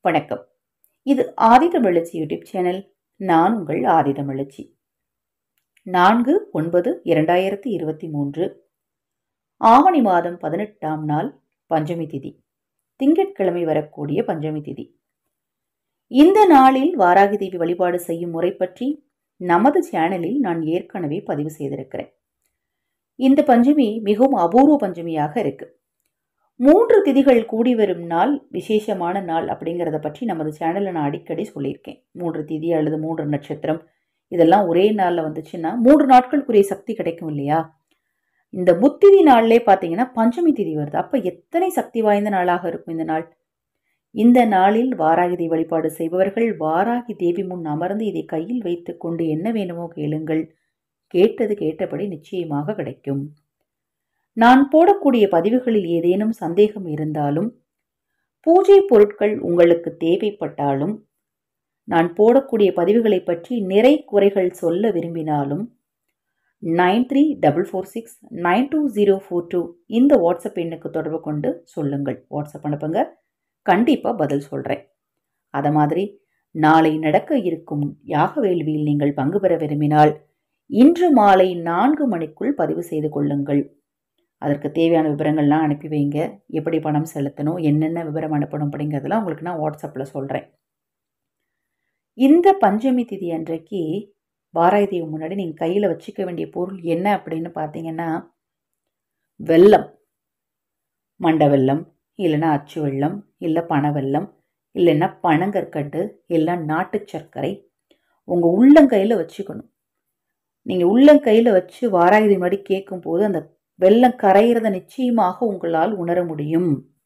வணக்கம் இது ஆதிதமிழச்சி YouTube channel நான் உங்கள் ஆதிதமிழச்சி நான்கு ஒன்பது இரண்டாயிரத்தி இருபத்தி மூன்று ஆவணி மாதம் பதினெட்டாம் நாள் பஞ்சமி திதி திங்கட்கிழமை வரக்கூடிய பஞ்சமி திதி இந்த நாளில் வாராகி தேவி வழிபாடு செய்யும் முறை பற்றி நமது சேனலில் நான் ஏற்கனவே பதிவு செய்திருக்கிறேன் இந்த பஞ்சமி மிகவும் அபூர்வ பஞ்சமியாக இருக்கு மூன்று திதிகள் கூடி வரும் நாள் விசேஷமான நாள் அப்படிங்கிறத பற்றி நமது சேனலில் நான் அடிக்கடி சொல்லியிருக்கேன் மூன்று திதி அல்லது மூன்று நட்சத்திரம் இதெல்லாம் ஒரே நாளில் வந்துச்சுன்னா மூன்று நாட்களுக்குரிய சக்தி கிடைக்கும் இல்லையா இந்த முத்திதி நாள்லே பார்த்தீங்கன்னா பஞ்சமி திதி வருது அப்போ எத்தனை சக்தி வாய்ந்த நாளாக இருக்கும் இந்த நாள் இந்த நாளில் வாராகி தேவி வழிபாடு செய்பவர்கள் வாராகி தேவி முன் அமர்ந்து இதை கையில் வைத்துக்கொண்டு என்ன வேணுமோ கேளுங்கள் கேட்டது கேட்டபடி நிச்சயமாக கிடைக்கும் நான் போடக்கூடிய பதிவுகளில் ஏதேனும் சந்தேகம் இருந்தாலும் பூஜை பொருட்கள் உங்களுக்கு தேவைப்பட்டாலும் நான் போடக்கூடிய பதிவுகளை பற்றி நிறை குறைகள் சொல்ல விரும்பினாலும் nine three double four six nine two zero four two இந்த வாட்ஸ்அப் எண்ணுக்கு தொடர்பு கொண்டு சொல்லுங்கள் வாட்ஸ்அப் அனுப்புங்க கண்டிப்பாக பதில் சொல்கிறேன் அதை மாதிரி நாளை நடக்க இருக்கும் யாக வேள்வியில் நீங்கள் பங்கு பெற விரும்பினால் இன்று மாலை நான்கு மணிக்குள் பதிவு செய்து கொள்ளுங்கள் அதற்கு தேவையான விவரங்கள்லாம் அனுப்பி வைங்க எப்படி பணம் செலுத்தணும் என்னென்ன விவரம் அனுப்பணும் அப்படிங்கிறதெல்லாம் உங்களுக்கு நான் வாட்ஸ்அப்பில் சொல்கிறேன் இந்த பஞ்சமி திதி அன்றைக்கு வாராய் தேவி முன்னாடி நீங்கள் கையில் வச்சுக்க வேண்டிய பொருள் என்ன அப்படின்னு பார்த்தீங்கன்னா வெல்லம் மண்டை வெல்லம் இல்லைன்னா அச்சு வெல்லம் இல்லை பனை வெல்லம் இல்லைன்னா பனங்கற்கண்டு இல்லை நாட்டு சர்க்கரை உங்கள் உள்ளங்கையில் வச்சுக்கணும் நீங்கள் உள்ளங்கையில் வச்சு வாராயுதி முன்னாடி கேட்கும்போது அந்த வெள்ளம் கரையிறத நிச்சயமாக உங்களால் உணர முடியும்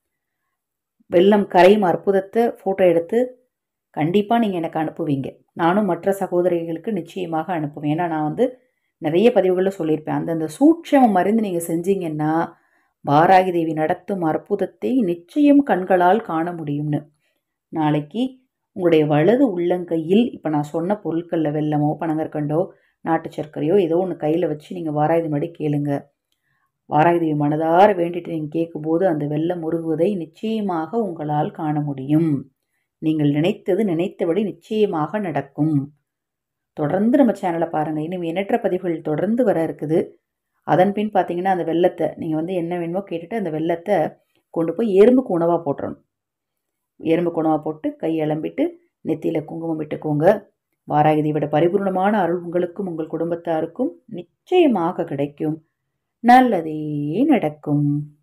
வெள்ளம் கரையும் அற்புதத்தை ஃபோட்டோ எடுத்து கண்டிப்பாக நீங்கள் எனக்கு அனுப்புவீங்க நானும் மற்ற சகோதரிகளுக்கு நிச்சயமாக அனுப்புவேன் ஏன்னா நான் வந்து நிறைய பதிவுகளில் சொல்லியிருப்பேன் அந்தந்த சூட்சமம் மறைந்து நீங்கள் செஞ்சீங்கன்னா வாராகி தேவி நடத்தும் அற்புதத்தை நிச்சயம் கண்களால் காண முடியும்னு நாளைக்கு உங்களுடைய வலது உள்ளங்கையில் இப்போ நான் சொன்ன பொருட்களில் வெள்ளமோ பனங்கற்கண்டோ நாட்டு சர்க்கரையோ ஏதோ ஒன்று கையில் வச்சு நீங்கள் வாராயுதி முன்னாடி கேளுங்க வாராகி தேவி மனதார வேண்டிட்டு நீங்கள் கேட்கும்போது அந்த வெள்ளம் உருகுவதை நிச்சயமாக உங்களால் காண முடியும் நீங்கள் நினைத்தது நினைத்தபடி நிச்சயமாக நடக்கும் தொடர்ந்து நம்ம சேனலை பாருங்கள் இன்னும் எண்ணற்ற பதிவுகள் தொடர்ந்து வர இருக்குது அதன் பின் பார்த்தீங்கன்னா அந்த வெள்ளத்தை நீங்கள் வந்து என்ன வேணுமோ கேட்டுட்டு அந்த வெள்ளத்தை கொண்டு போய் எறும்புக்கு உணவாக போட்டுறணும் எறும்புக்கு உணவாக போட்டு கை இளம்பிட்டு நெத்தியில் குங்குமம் விட்டுக்கோங்க வாராகி தேவியோட பரிபூர்ணமான அருள் உங்களுக்கும் உங்கள் குடும்பத்தாருக்கும் நிச்சயமாக கிடைக்கும் நல்லதே நடக்கும்